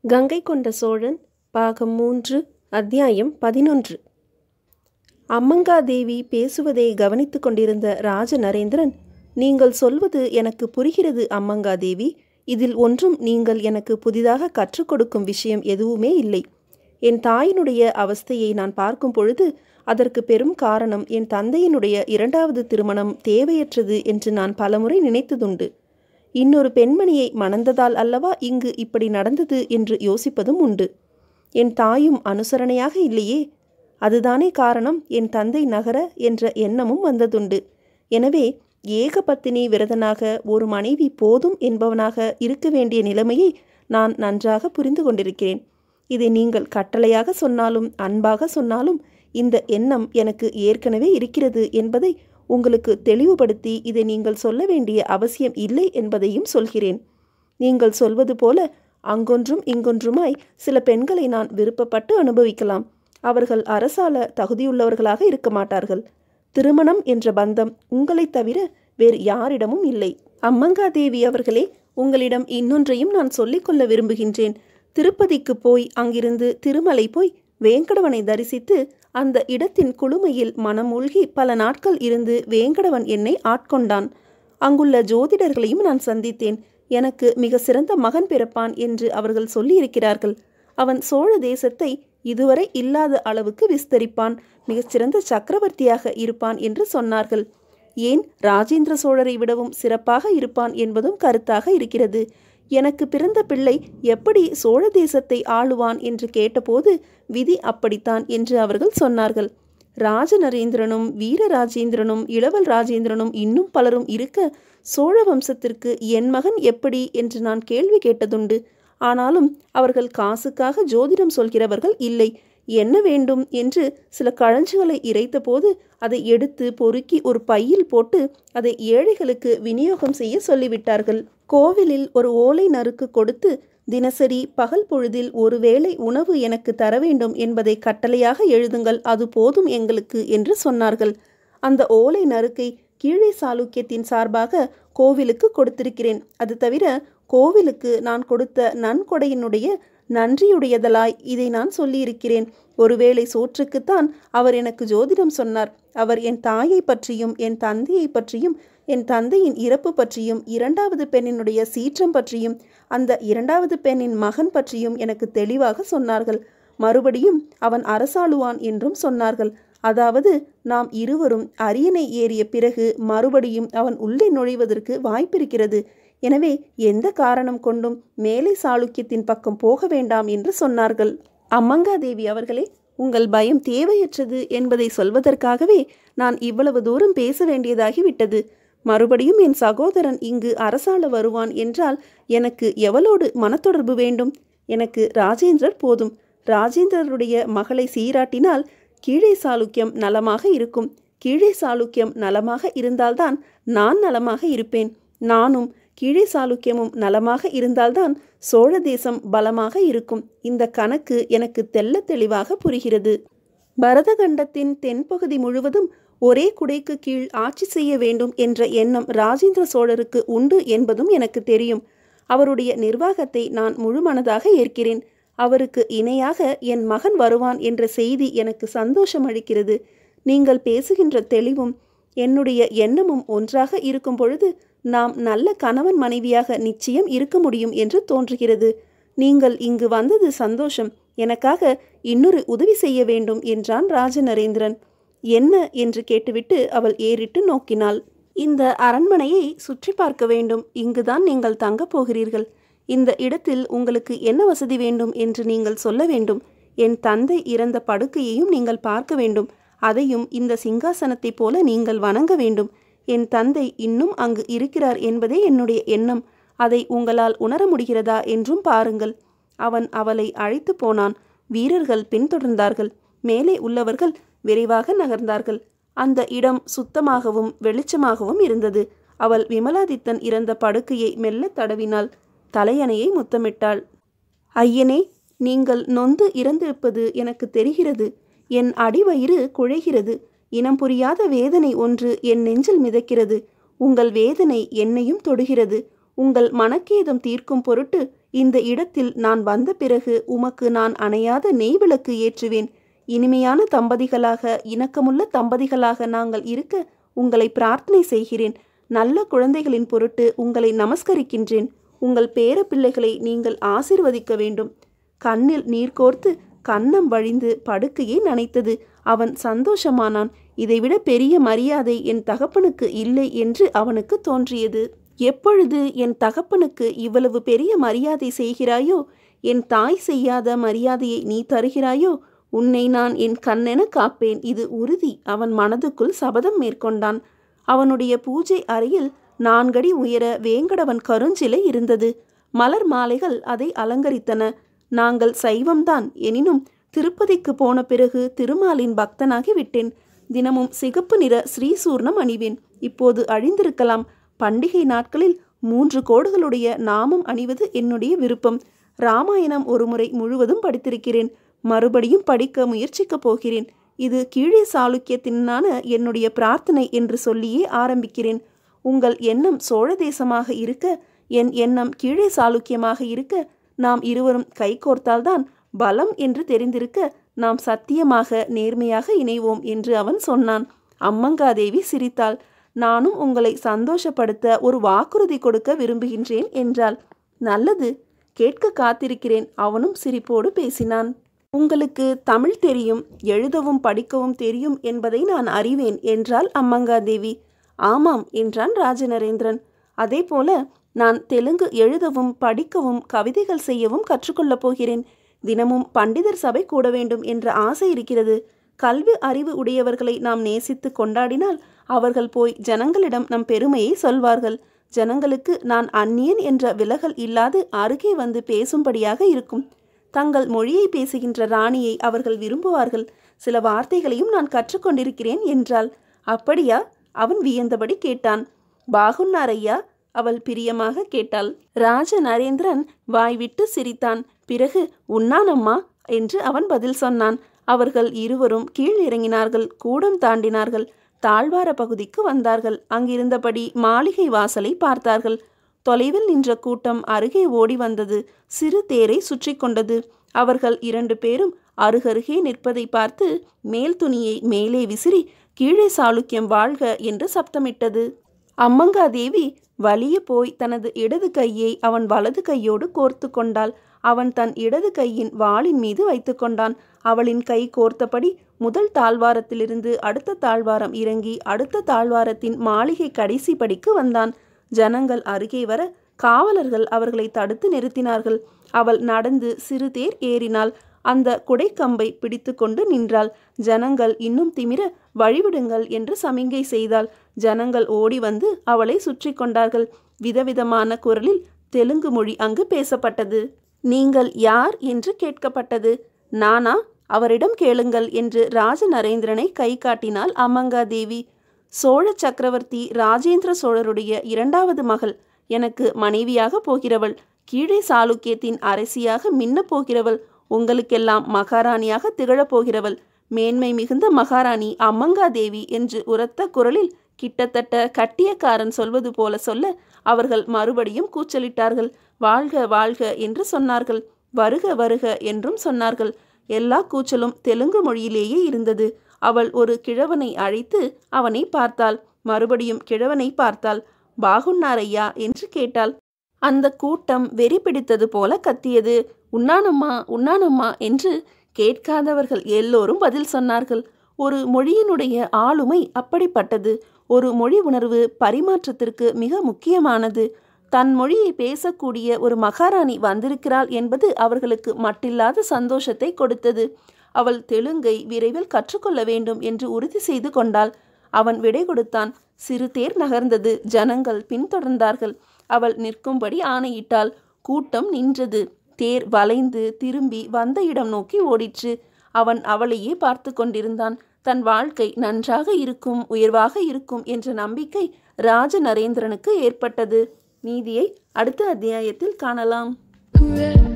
கங்கை கொண்ட சோழன் பாகம் மூன்று அத்தியாயம் பதினொன்று அம்மங்காதேவி பேசுவதை கவனித்துக் கொண்டிருந்த ராஜ நரேந்திரன் நீங்கள் சொல்வது எனக்கு புரிகிறது அம்மங்காதேவி இதில் ஒன்றும் நீங்கள் எனக்கு புதிதாக கற்றுக் கொடுக்கும் விஷயம் எதுவுமே இல்லை என் தாயினுடைய அவஸ்தையை நான் பார்க்கும் பொழுது அதற்கு பெரும் காரணம் என் தந்தையினுடைய இரண்டாவது திருமணம் தேவையற்றது என்று நான் பலமுறை நினைத்ததுண்டு இன்னொரு பெண்மணியை மணந்ததால் அல்லவா இங்கு இப்படி நடந்தது என்று யோசிப்பதும் உண்டு என் தாயும் அனுசரணையாக இல்லையே அதுதானே காரணம் என் தந்தை நகர என்ற எண்ணமும் வந்ததுண்டு எனவே ஏகபத்தினி விரதனாக ஒரு மனைவி போதும் என்பவனாக இருக்க வேண்டிய நிலைமையை நான் நன்றாக புரிந்து கொண்டிருக்கிறேன் இதை நீங்கள் கட்டளையாக சொன்னாலும் அன்பாக சொன்னாலும் இந்த எண்ணம் எனக்கு ஏற்கனவே இருக்கிறது என்பதை உங்களுக்கு தெளிவுபடுத்தி இதை நீங்கள் சொல்ல வேண்டிய அவசியம் இல்லை என்பதையும் சொல்கிறேன் நீங்கள் சொல்வது போல அங்கொன்றும் இங்கொன்றுமாய் சில பெண்களை நான் விருப்பப்பட்டு அனுபவிக்கலாம் அவர்கள் அரசால தகுதியுள்ளவர்களாக இருக்க மாட்டார்கள் திருமணம் என்ற பந்தம் உங்களைத் தவிர வேறு யாரிடமும் இல்லை அம்மங்காதேவி அவர்களே உங்களிடம் இன்னொன்றையும் நான் சொல்லிக்கொள்ள விரும்புகின்றேன் திருப்பதிக்கு போய் அங்கிருந்து திருமலை போய் வேங்கடவனை தரிசித்து அந்த இடத்தின் குளுமையில் மனமூழ்கி பல நாட்கள் இருந்து வேங்கடவன் என்னை ஆட்கொண்டான் அங்குள்ள ஜோதிடர்களையும் நான் சந்தித்தேன் எனக்கு மிக சிறந்த மகன் பிறப்பான் என்று அவர்கள் சொல்லியிருக்கிறார்கள் அவன் சோழ தேசத்தை இதுவரை இல்லாத அளவுக்கு விஸ்தரிப்பான் மிகச்சிறந்த சக்கரவர்த்தியாக இருப்பான் என்று சொன்னார்கள் ஏன் ராஜேந்திர சோழரை விடவும் சிறப்பாக இருப்பான் என்பதும் கருத்தாக இருக்கிறது எனக்கு பிறந்த பிள்ளை எப்படி சோழ தேசத்தை ஆளுவான் என்று கேட்டபோது விதி அப்படித்தான் என்று அவர்கள் சொன்னார்கள் ராஜநரேந்திரனும் வீரராஜேந்திரனும் இளவல் ராஜேந்திரனும் இன்னும் பலரும் இருக்க சோழ வம்சத்திற்கு என் மகன் எப்படி என்று நான் கேள்வி கேட்டதுண்டு ஆனாலும் அவர்கள் காசுக்காக ஜோதிடம் சொல்கிறவர்கள் இல்லை என்ன வேண்டும் என்று சில கழஞ்சுகளை இறைத்தபோது அதை எடுத்து பொறுக்கி ஒரு பையில் போட்டு அதை ஏழைகளுக்கு விநியோகம் செய்ய சொல்லிவிட்டார்கள் கோவிலில் ஒரு ஓலை நறுக்கு கொடுத்து தினசரி பகல் பொழுதில் ஒருவேளை உணவு எனக்கு தர வேண்டும் என்பதை கட்டளையாக எழுதுங்கள் அது போதும் எங்களுக்கு என்று சொன்னார்கள் அந்த ஓலை நறுக்கை கீழே சாளுக்கியத்தின் சார்பாக கோவிலுக்கு கொடுத்திருக்கிறேன் அது தவிர கோவிலுக்கு நான் கொடுத்த நன்கொடையினுடைய நன்றியுடையதலாய் இதை நான் சொல்லியிருக்கிறேன் ஒருவேளை சோற்றுக்குத்தான் அவர் எனக்கு ஜோதிடம் சொன்னார் அவர் என் தாயை பற்றியும் என் தந்தையை பற்றியும் என் தந்தையின் இறப்பு பற்றியும் இரண்டாவது பெண்ணினுடைய சீற்றம் பற்றியும் அந்த இரண்டாவது பெண்ணின் மகன் பற்றியும் எனக்கு தெளிவாக சொன்னார்கள் மறுபடியும் அவன் அரசாளுவான் என்றும் சொன்னார்கள் அதாவது நாம் இருவரும் அரியணை ஏறிய பிறகு மறுபடியும் அவன் உள்ளே நுழைவதற்கு வாய்ப்பிருக்கிறது எனவே எந்த காரணம் கொண்டும் மேலை சாளுக்கியத்தின் பக்கம் போக வேண்டாம் என்று சொன்னார்கள் அம்மங்காதேவி அவர்களே உங்கள் பயம் தேவையற்றது என்பதை சொல்வதற்காகவே நான் இவ்வளவு தூரம் பேச வேண்டியதாகிவிட்டது மறுபடியும் என் சகோதரன் இங்கு அரசாள வருவான் என்றால் எனக்கு எவளோடு மனத்தொடர்பு வேண்டும் எனக்கு ராஜேந்திரர் போதும் ராஜேந்திரருடைய மகளை சீராட்டினால் கீழே சாளுக்கியம் நலமாக இருக்கும் கீழே சாளுக்கியம் நலமாக இருந்தால்தான் நான் நலமாக இருப்பேன் நானும் கீழே சாளுக்கியமும் நலமாக இருந்தால்தான் சோழ தேசம் பலமாக இருக்கும் இந்த கணக்கு எனக்கு தெல்ல தெளிவாக புரிகிறது பரதகண்டத்தின் தென்பகுதி முழுவதும் ஒரே குடைக்கு கீழ் ஆட்சி செய்ய வேண்டும் என்ற எண்ணம் ராஜேந்திர சோழருக்கு உண்டு என்பதும் எனக்கு தெரியும் அவருடைய நிர்வாகத்தை நான் முழுமனதாக ஏற்கிறேன் அவருக்கு இணையாக என் மகன் வருவான் என்ற செய்தி எனக்கு சந்தோஷம் அளிக்கிறது நீங்கள் பேசுகின்ற தெளிவும் என்னுடைய எண்ணமும் ஒன்றாக இருக்கும் பொழுது நாம் நல்ல கணவன் மனைவியாக நிச்சயம் இருக்க முடியும் என்று தோன்றுகிறது நீங்கள் இங்கு வந்தது சந்தோஷம் எனக்காக இன்னொரு உதவி செய்ய வேண்டும் என்றான் ராஜநரேந்திரன் என்ன என்று கேட்டுவிட்டு அவள் ஏறிட்டு நோக்கினாள் இந்த அரண்மனையை சுற்றி பார்க்க வேண்டும் இங்குதான் நீங்கள் தங்கப் போகிறீர்கள் இந்த இடத்தில் உங்களுக்கு என்ன வசதி வேண்டும் என்று நீங்கள் சொல்ல வேண்டும் என் தந்தை இறந்த படுக்கையையும் நீங்கள் பார்க்க வேண்டும் அதையும் இந்த சிங்காசனத்தைப் போல நீங்கள் வணங்க வேண்டும் என் தந்தை இன்னும் அங்கு இருக்கிறார் என்பதே என்னுடைய எண்ணம் அதை உங்களால் உணர முடிகிறதா என்றும் பாருங்கள் அவன் அவளை அழைத்து போனான் வீரர்கள் பின்தொடர்ந்தார்கள் மேலே உள்ளவர்கள் விரைவாக நகர்ந்தார்கள் அந்த இடம் சுத்தமாகவும் வெளிச்சமாகவும் இருந்தது அவள் விமலாதித்தன் இறந்த படுக்கையை மெல்ல தடவினாள் தலையணையை முத்தமிட்டாள் ஐயனே நீங்கள் நொந்து இறந்திருப்பது எனக்கு தெரிகிறது என் அடிவயிறு குழைகிறது இனம் புரியாத வேதனை ஒன்று என் நெஞ்சில் மிதக்கிறது உங்கள் வேதனை என்னையும் தொடுகிறது உங்கள் மனக்கேதம் தீர்க்கும் பொருட்டு இந்த இடத்தில் நான் வந்த பிறகு உமக்கு நான் அணையாத நெய் விளக்கு ஏற்றுவேன் இனிமையான தம்பதிகளாக இணக்கமுள்ள தம்பதிகளாக நாங்கள் இருக்க உங்களை பிரார்த்தனை செய்கிறேன் நல்ல குழந்தைகளின் பொருட்டு உங்களை நமஸ்கரிக்கின்றேன் உங்கள் பேர பிள்ளைகளை நீங்கள் ஆசிர்வதிக்க வேண்டும் கண்ணில் நீர் கோர்த்து கன்னம் வழிந்து படுக்கையை நனைத்தது அவன் சந்தோஷமானான் இதைவிட பெரிய மரியாதை என் தகப்பனுக்கு இல்லை என்று அவனுக்கு தோன்றியது எப்பொழுது என் தகப்பனுக்கு இவ்வளவு பெரிய மரியாதை செய்கிறாயோ என் தாய் செய்யாத மரியாதையை நீ தருகிறாயோ உன்னை நான் என் கண்ணென காப்பேன் இது உறுதி அவன் மனதுக்குள் சபதம் மேற்கொண்டான் அவனுடைய பூஜை அறையில் நான்கடி உயர வேங்கடவன் கருஞ்சிலை இருந்தது மலர் மாலைகள் அதை அலங்கரித்தன நாங்கள் சைவம்தான் எனினும் திருப்பதிக்கு போன பிறகு திருமாலின் பக்தனாகி விட்டேன் தினமும் சிகப்பு நிற ஸ்ரீசூர்ணம் அணிவேன் இப்போது அழிந்திருக்கலாம் பண்டிகை நாட்களில் மூன்று கோடுகளுடைய நாமம் அணிவது என்னுடைய விருப்பம் ராமாயணம் ஒரு முறை முழுவதும் படித்திருக்கிறேன் மறுபடியும் படிக்க முயற்சிக்கப் போகிறேன் இது கீழே சாளுக்கியத்தினான என்னுடைய பிரார்த்தனை என்று சொல்லியே ஆரம்பிக்கிறேன் உங்கள் எண்ணம் சோழ தேசமாக இருக்க என் எண்ணம் கீழே சாளுக்கியமாக இருக்க நாம் இருவரும் கைகோர்த்தால்தான் பலம் என்று தெரிந்திருக்க நாம் சத்தியமாக நேர்மையாக இணைவோம் என்று அவன் சொன்னான் அம்மங்காதேவி சிரித்தாள் நானும் உங்களை சந்தோஷப்படுத்த ஒரு வாக்குறுதி கொடுக்க விரும்புகின்றேன் என்றாள் நல்லது கேட்க காத்திருக்கிறேன் அவனும் சிரிப்போடு பேசினான் உங்களுக்கு தமிழ் தெரியும் எழுதவும் படிக்கவும் தெரியும் என்பதை நான் அறிவேன் என்றாள் அம்மங்காதேவி ஆமாம் என்றான் ராஜநரேந்திரன் அதேபோல நான் தெலுங்கு எழுதவும் படிக்கவும் கவிதைகள் செய்யவும் கற்றுக்கொள்ளப் போகிறேன் தினமும் பண்டிதர் சபை கூட வேண்டும் என்ற ஆசை இருக்கிறது கல்வி அறிவு உடையவர்களை நாம் நேசித்து கொண்டாடினால் அவர்கள் போய் ஜனங்களிடம் நம் பெருமையை சொல்வார்கள் ஜனங்களுக்கு நான் அந்நியன் என்ற விலகல் இல்லாது அருகே வந்து பேசும்படியாக இருக்கும் தங்கள் மொழியை பேசுகின்ற ராணியை அவர்கள் விரும்புவார்கள் சில வார்த்தைகளையும் நான் கற்றுக்கொண்டிருக்கிறேன் என்றாள் அப்படியா அவன் வியந்தபடி கேட்டான் பாகுன்னார் ஐயா அவள் பிரியமாக கேட்டாள் ராஜ நரேந்திரன் வாய்விட்டு சிரித்தான் பிறகு உண்ணானம்மா என்று அவன் பதில் சொன்னான் அவர்கள் இருவரும் கீழ் இறங்கினார்கள் கூடம் தாண்டினார்கள் தாழ்வார பகுதிக்கு வந்தார்கள் அங்கிருந்தபடி மாளிகை வாசலை பார்த்தார்கள் தொலைவில் நின்ற கூட்டம் அருகே ஓடி வந்தது சிறு தேரை சுற்றி கொண்டது அவர்கள் இரண்டு பேரும் அருகருகே நிற்பதை பார்த்து மேல் துணியை மேலே விசிறி கீழே சாளுக்கியம் வாழ்க என்று சப்தமிட்டது அம்மங்காதேவி வலிய போய் தனது இடது கையை அவன் வலது கையோடு கோர்த்து கொண்டாள் அவன் தன் இடது கையின் வாளின் மீது வைத்து கொண்டான் அவளின் கை கோர்த்தபடி முதல் தாழ்வாரத்திலிருந்து அடுத்த தாழ்வாரம் இறங்கி அடுத்த தாழ்வாரத்தின் மாளிகை கடைசி படிக்கு வந்தான் ஜனங்கள் அருகே வர காவலர்கள் அவர்களை தடுத்து நிறுத்தினார்கள் அவள் நடந்து சிறு தேர் ஏறினாள் அந்த குடைக்கம்பை பிடித்து கொண்டு நின்றாள் ஜனங்கள் இன்னும் திமிர வழிவிடுங்கள் என்று சமிங்கை செய்தாள் ஜனங்கள் ஓடி வந்து அவளை சுற்றி கொண்டார்கள் விதவிதமான குரலில் தெலுங்கு மொழி அங்கு பேசப்பட்டது நீங்கள் யார் என்று கேட்கப்பட்டது நானா அவரிடம் கேளுங்கள் என்று ராஜ நரேந்திரனை கை காட்டினாள் அம்மங்காதேவி சோழ சக்கரவர்த்தி ராஜேந்திர சோழருடைய இரண்டாவது மகள் எனக்கு மனைவியாக போகிறவள் கீழே சாளுக்கியத்தின் அரசியாக மின்னப் போகிறவள் உங்களுக்கெல்லாம் மகாராணியாக திகழப் போகிறவள் மேன்மை மிகுந்த மகாராணி அம்மங்காதேவி என்று உரத்த குரலில் கிட்டத்தட்ட கட்டியக்காரன் சொல்வது போல சொல்ல அவர்கள் மறுபடியும் கூச்சலிட்டார்கள் வாழ்க வாழ்க என்று சொன்னார்கள் வருக வருக என்றும் சொன்னார்கள் எல்லா கூச்சலும் தெலுங்கு மொழியிலேயே இருந்தது அவள் ஒரு கிழவனை அழைத்து அவனை பார்த்தாள் மறுபடியும் கிழவனை பார்த்தாள் பாகுன்னாரையா என்று கேட்டாள் அந்த கூட்டம் வெறி பிடித்தது போல கத்தியது உண்ணானம்மா உண்ணானம்மா என்று கேட்காதவர்கள் எல்லோரும் பதில் சொன்னார்கள் ஒரு மொழியினுடைய ஆளுமை அப்படிப்பட்டது ஒரு மொழி உணர்வு பரிமாற்றத்திற்கு மிக முக்கியமானது தன் மொழியை பேசக்கூடிய ஒரு மகாராணி வந்திருக்கிறாள் என்பது அவர்களுக்கு மட்டில்லாத சந்தோஷத்தை கொடுத்தது அவள் தெலுங்கை விரைவில் கற்றுக்கொள்ள வேண்டும் என்று உறுதி செய்து கொண்டாள் அவன் விடை கொடுத்தான் சிறு தேர் நகர்ந்தது ஜனங்கள் பின்தொடர்ந்தார்கள் அவள் நிற்கும்படி ஆணையிட்டாள் கூட்டம் நின்றது தேர் வளைந்து திரும்பி வந்த இடம் நோக்கி ஓடிற்று அவன் அவளையே பார்த்து கொண்டிருந்தான் தன் வாழ்க்கை நன்றாக இருக்கும் உயர்வாக இருக்கும் என்ற நம்பிக்கை ராஜ நரேந்திரனுக்கு ஏற்பட்டது நீதியை அடுத்த அத்தியாயத்தில் காணலாம் Hooray.